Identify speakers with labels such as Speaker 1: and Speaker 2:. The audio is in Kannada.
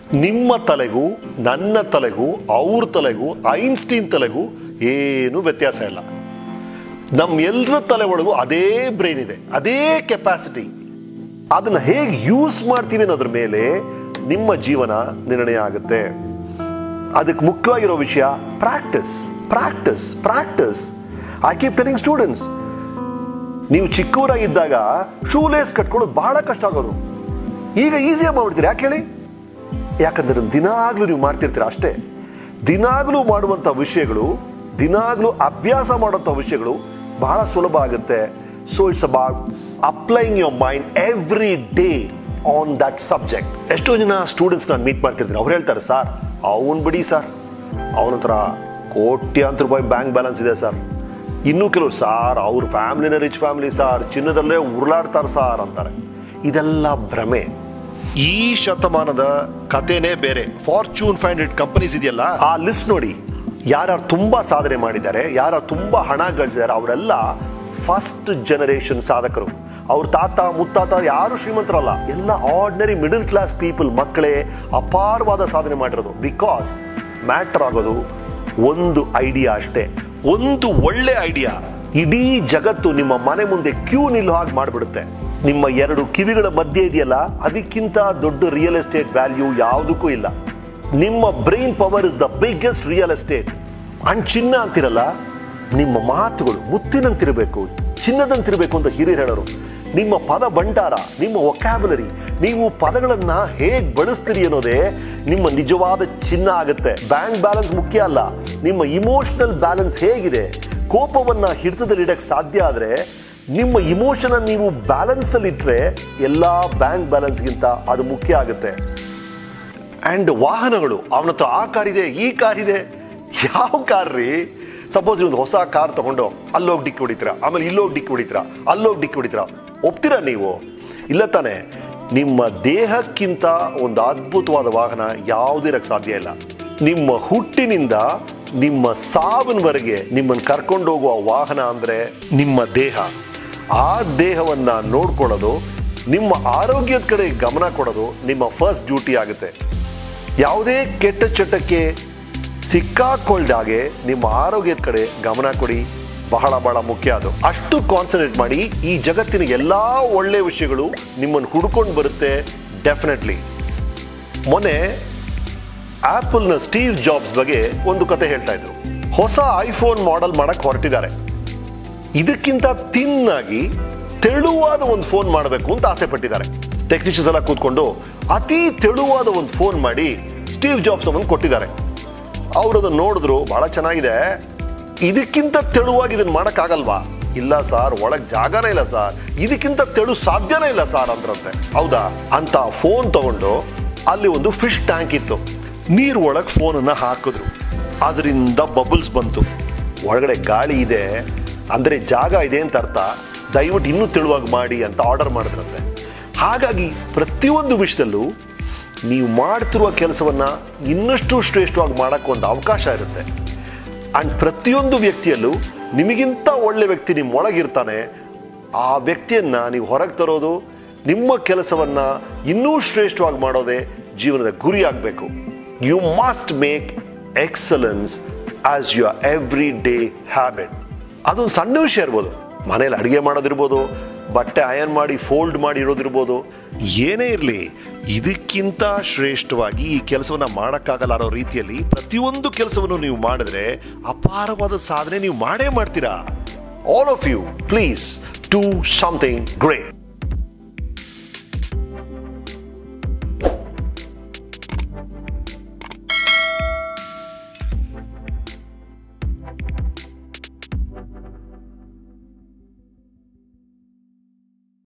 Speaker 1: ನಿಮ್ಮ ತಲೆಗೂ ನನ್ನ ತಲೆಗೂ ಅವ್ರ ತಲೆಗೂ ಐನ್ಸ್ಟೀನ್ ತಲೆಗೂ ಏನು ವ್ಯತ್ಯಾಸ ಇಲ್ಲ ನಮ್ಮ ಎಲ್ಲರ ತಲೆ ಒಳಗೂ ಅದೇ ಬ್ರೈನ್ ಇದೆ ಅದೇ ಕೆಪಾಸಿಟಿ ಅದನ್ನ ಹೇಗೆ ಯೂಸ್ ಮಾಡ್ತೀವಿ ಅನ್ನೋದ್ರ ಮೇಲೆ ನಿಮ್ಮ ಜೀವನ ನಿರ್ಣಯ ಆಗುತ್ತೆ ಅದಕ್ಕೆ ಮುಖ್ಯವಾಗಿರೋ ವಿಷಯ practice practice practice I keep telling students ನೀವು ಚಿಕ್ಕವರಾಗಿದ್ದಾಗ ಶೂಲೇಸ್ ಕಟ್ಕೊಳ್ಳೋದು ಬಹಳ ಕಷ್ಟ ಆಗೋದು ಈಗ ಈಸಿಯಾಗಿ ಮಾಡ್ಬಿಡ್ತೀರಿ ಯಾಕೆ ಹೇಳಿ ಯಾಕಂದ್ರೆ ದಿನಾಗ್ಲೂ ನೀವು ಮಾಡ್ತಿರ್ತೀರ ಅಷ್ಟೇ ದಿನಾಗ್ಲೂ ಮಾಡುವಂಥ ವಿಷಯಗಳು ದಿನಾಗ್ಲೂ ಅಭ್ಯಾಸ ಮಾಡುವಂಥ ವಿಷಯಗಳು ಬಹಳ ಸುಲಭ ಆಗುತ್ತೆ so it's about applying your mind every day on that subject ಎಷ್ಟೋ ಜನ ಸ್ಟೂಡೆಂಟ್ಸ್ ನಾನು ಮೀಟ್ ಮಾಡ್ತಿರ್ತೀನಿ ಅವ್ರು ಹೇಳ್ತಾರೆ ಸರ್ ಅವನ್ ಬಿಡಿ ಸರ್ ಅವನ ಹತ್ರ ಕೋಟ್ಯಾಂತರ ರೂಪಾಯಿ ಬ್ಯಾಂಕ್ ಬ್ಯಾಲೆನ್ಸ್ ಇದೆ ಸರ್ ಇನ್ನೂ ಕೆಲವು ಸಾರ್ ಅವ್ರ ಫ್ಯಾಮಿಲಿನ ರಿಚ್ ಫ್ಯಾಮಿಲಿ ಸಾರ್ ಚಿನ್ನದಲ್ಲೇ ಉರುಳಾಡ್ತಾರೆ ಸಾರ್ ಅಂತಾರೆ ಇದೆಲ್ಲ ಭ್ರಮೆ ಈ ಶತಮಾನದ ಕಥೆನೇ ಬೇರೆ ಫಾರ್ಚೂನ್ ಫೈಂಡ್ ಇಟ್ ಕಂಪನೀಸ್ ಇದೆಯಲ್ಲ ಆ ಲಿಸ್ಟ್ ನೋಡಿ ಯಾರ್ಯಾರು ತುಂಬಾ ಸಾಧನೆ ಮಾಡಿದ್ದಾರೆ ಯಾರು ತುಂಬಾ ಹಣ ಗಳಿಸಿದ್ದಾರೆ ಅವರೆಲ್ಲ ಫಸ್ಟ್ ಜನರೇಷನ್ ಸಾಧಕರು ಅವ್ರ ತಾತ ಮುತ್ತಾತ ಯಾರು ಶ್ರೀಮಂತರಲ್ಲ ಎಲ್ಲ ಆರ್ಡಿನರಿ ಮಿಡಲ್ ಕ್ಲಾಸ್ ಪೀಪಲ್ ಮಕ್ಕಳೇ ಅಪಾರವಾದ ಸಾಧನೆ ಮಾಡಿರೋದು ಬಿಕಾಸ್ ಮ್ಯಾಟರ್ ಆಗೋದು ಒಂದು ಐಡಿಯಾ ಅಷ್ಟೇ ಒಂದು ಒಳ್ಳೆ ಐಡಿಯಾ ಇಡೀ ಜಗತ್ತು ನಿಮ್ಮ ಮನೆ ಮುಂದೆ ಕ್ಯೂ ನಿಲ್ಲೋ ಹಾಗೆ ಮಾಡಿಬಿಡುತ್ತೆ ನಿಮ್ಮ ಎರಡು ಕಿವಿಗಳ ಮಧ್ಯೆ ಇದೆಯಲ್ಲ ಅದಕ್ಕಿಂತ ದೊಡ್ಡ ರಿಯಲ್ ಎಸ್ಟೇಟ್ ವ್ಯಾಲ್ಯೂ ಯಾವುದಕ್ಕೂ ಇಲ್ಲ ನಿಮ್ಮ brain power is the biggest real estate and ಚಿನ್ನ ಅಂತಿರಲ್ಲ ನಿಮ್ಮ ಮಾತುಗಳು ಮುತ್ತಿನಂತಿರಬೇಕು ಚಿನ್ನದಂತಿರಬೇಕು ಅಂತ ಹಿರಿಯರು ಹೇಳೋರು ನಿಮ್ಮ ಪದ ಭಂಡಾರ ನಿಮ್ಮ ಒಕ್ಯಾಬುಲರಿ ನೀವು ಪದಗಳನ್ನ ಹೇಗ್ ಬಳಸ್ತೀರಿ ಅನ್ನೋದೇ ನಿಮ್ಮ ನಿಜವಾದ ಚಿನ್ನ ಆಗುತ್ತೆ ಬ್ಯಾಂಕ್ ಬ್ಯಾಲೆನ್ಸ್ ಮುಖ್ಯ ಅಲ್ಲ ನಿಮ್ಮ ಇಮೋಷನಲ್ ಬ್ಯಾಲೆನ್ಸ್ ಹೇಗಿದೆ ಕೋಪವನ್ನ ಹಿಡಿತದಲ್ಲಿಡಕ್ಕೆ ಸಾಧ್ಯ ಆದ್ರೆ ನಿಮ್ಮ ಇಮೋಷನ್ ನೀವು ಬ್ಯಾಲೆನ್ಸ್ ಅಲ್ಲಿ ಇಟ್ರೆ ಎಲ್ಲಾ ಬ್ಯಾಂಕ್ ಬ್ಯಾಲೆನ್ಸ್ಗಿಂತ ಅದು ಮುಖ್ಯ ಆಗುತ್ತೆ ಅಂಡ್ ವಾಹನಗಳು ಅವನ ಹತ್ರ ಆ ಕಾರ್ ಇದೆ ಈ ಕಾರ್ ಇದೆ ಯಾವ ಕಾರ್ ರೀ ಸಪೋಸ್ ಒಂದು ಹೊಸ ಕಾರ್ ತಗೊಂಡು ಅಲ್ಲೋಗಿ ಡಿಕ್ಕಿ ಹೊಡಿತೀರಾ ಆಮೇಲೆ ಇಲ್ಲೋಗಿ ಡಿಕ್ಕಿ ಹೊಡಿತೀರಾ ಅಲ್ಲೋಗಿ ಡಿಕ್ಕಿ ಹೊಡಿತೀರಾ ಒಪ್ತೀರಾ ನೀವು ಇಲ್ಲ ತಾನೆ ನಿಮ್ಮ ದೇಹಕ್ಕಿಂತ ಒಂದು ಅದ್ಭುತವಾದ ವಾಹನ ಯಾವುದೇ ಇರಕ್ಕೆ ಸಾಧ್ಯ ಇಲ್ಲ ನಿಮ್ಮ ಹುಟ್ಟಿನಿಂದ ನಿಮ್ಮ ಸಾವಿನವರೆಗೆ ನಿಮ್ಮನ್ನು ಕರ್ಕೊಂಡು ಹೋಗುವ ವಾಹನ ಅಂದ್ರೆ ನಿಮ್ಮ ದೇಹ ಆ ದೇಹವನ್ನ ನೋಡ್ಕೊಳ್ಳೋದು ನಿಮ್ಮ ಆರೋಗ್ಯದ ಕಡೆ ಗಮನ ಕೊಡೋದು ನಿಮ್ಮ ಫಸ್ಟ್ ಡ್ಯೂಟಿ ಆಗುತ್ತೆ ಯಾವುದೇ ಕೆಟ್ಟ ಚಟಕ್ಕೆ ಸಿಕ್ಕಾಕೊಳ್ದಾಗೆ ನಿಮ್ಮ ಆರೋಗ್ಯದ ಕಡೆ ಗಮನ ಕೊಡಿ ಬಹಳ ಬಹಳ ಮುಖ್ಯ ಅದು ಅಷ್ಟು ಕಾನ್ಸಂಟ್ರೇಟ್ ಮಾಡಿ ಈ ಜಗತ್ತಿನ ಎಲ್ಲಾ ಒಳ್ಳೆ ವಿಷಯಗಳು ನಿಮ್ಮನ್ನು ಹುಡ್ಕೊಂಡು ಬರುತ್ತೆ ಡೆಫಿನೆಟ್ಲಿ ಮೊನ್ನೆ ಆಪಲ್ನ ಸ್ಟೀವ್ ಜಾಬ್ಸ್ ಬಗ್ಗೆ ಒಂದು ಕತೆ ಹೇಳ್ತಾ ಇದ್ರು ಹೊಸ ಐಫೋನ್ ಮಾಡೆಲ್ ಮಾಡಕ್ ಹೊರಟಿದ್ದಾರೆ ಇದಕ್ಕಿಂತ ತಿನ್ನಾಗಿ ತೆಳುವಾದ ಒಂದು ಫೋನ್ ಮಾಡಬೇಕು ಅಂತ ಆಸೆ ಪಟ್ಟಿದ್ದಾರೆ ಟೆಕ್ನಿಷಿಯನ್ಸ್ ಎಲ್ಲ ಕೂತ್ಕೊಂಡು ಅತಿ ತೆಳುವಾದ ಒಂದು ಫೋನ್ ಮಾಡಿ ಸ್ಟೀವ್ ಜಾಬ್ಸ್ ಒಂದು ಕೊಟ್ಟಿದ್ದಾರೆ ಅವರು ಅದನ್ನು ನೋಡಿದ್ರು ಬಹಳ ಚೆನ್ನಾಗಿದೆ ಇದಕ್ಕಿಂತ ತೆಳುವಾಗಿ ಇದನ್ನ ಮಾಡಕ್ಕಾಗಲ್ವಾ ಇಲ್ಲ ಸರ್ ಒಳಗ್ ಜಾಗನೇ ಇಲ್ಲ ಸರ್ ಇದಕ್ಕಿಂತ ತೆಳು ಸಾಧ್ಯನೇ ಇಲ್ಲ ಸರ್ ಅಂದ್ರಂತೆ ಹೌದಾ ಅಂತ ಫೋನ್ ತಗೊಂಡು ಅಲ್ಲಿ ಒಂದು ಫಿಶ್ ಟ್ಯಾಂಕ್ ಇತ್ತು ನೀರ್ ಒಳಗ್ ಫೋನ್ ಅನ್ನ ಹಾಕಿದ್ರು ಅದರಿಂದ ಬಬಲ್ಸ್ ಬಂತು ಒಳಗಡೆ ಗಾಳಿ ಇದೆ ಅಂದ್ರೆ ಜಾಗ ಇದೆ ಅಂತ ಅರ್ಥ ದಯವಿಟ್ಟು ಇನ್ನೂ ತೆಳುವಾಗಿ ಮಾಡಿ ಅಂತ ಆರ್ಡರ್ ಮಾಡಿದ್ರಂತೆ ಹಾಗಾಗಿ ಪ್ರತಿಯೊಂದು ವಿಷಯದಲ್ಲೂ ನೀವು ಮಾಡ್ತಿರುವ ಕೆಲಸವನ್ನ ಇನ್ನಷ್ಟು ಶ್ರೇಷ್ಠವಾಗಿ ಮಾಡಕ್ಕೆ ಒಂದು ಅವಕಾಶ ಇರುತ್ತೆ ಅಂಡ್ ಪ್ರತಿಯೊಂದು ವ್ಯಕ್ತಿಯಲ್ಲೂ ನಿಮಗಿಂತ ಒಳ್ಳೆ ವ್ಯಕ್ತಿ ನಿಮ್ಮ ಒಳಗಿರ್ತಾನೆ ಆ ವ್ಯಕ್ತಿಯನ್ನ ನೀವು ಹೊರಗೆ ತರೋದು ನಿಮ್ಮ ಕೆಲಸವನ್ನ ಇನ್ನೂ ಶ್ರೇಷ್ಠವಾಗಿ ಮಾಡೋದೇ ಜೀವನದ ಗುರಿ ಆಗಬೇಕು you must make excellence as your every day habit ಅದೊಂದು ಸಣ್ಣ ವಿಷಯ ಇರ್ಬೋದು ಮನೇಲಿ ಅಡುಗೆ ಮಾಡೋದಿರ್ಬೋದು ಬಟ್ಟೆ ಅಯನ್ ಮಾಡಿ ಫೋಲ್ಡ್ ಮಾಡಿ ಇಡೋದಿರ್ಬೋದು ಏನೇ ಇರಲಿ ಇದಕ್ಕಿಂತ ಶ್ರೇಷ್ಠವಾಗಿ ಈ ಕೆಲಸವನ್ನ ಮಾಡೋಕ್ಕಾಗಲ್ಲ ಅನ್ನೋ ರೀತಿಯಲ್ಲಿ ಪ್ರತಿಯೊಂದು ಕೆಲಸವನ್ನು ನೀವು ಮಾಡಿದ್ರೆ ಅಪಾರವಾದ ಸಾಧನೆ ನೀವು ಮಾಡೇ ಮಾಡ್ತೀರಾ all of you please do something great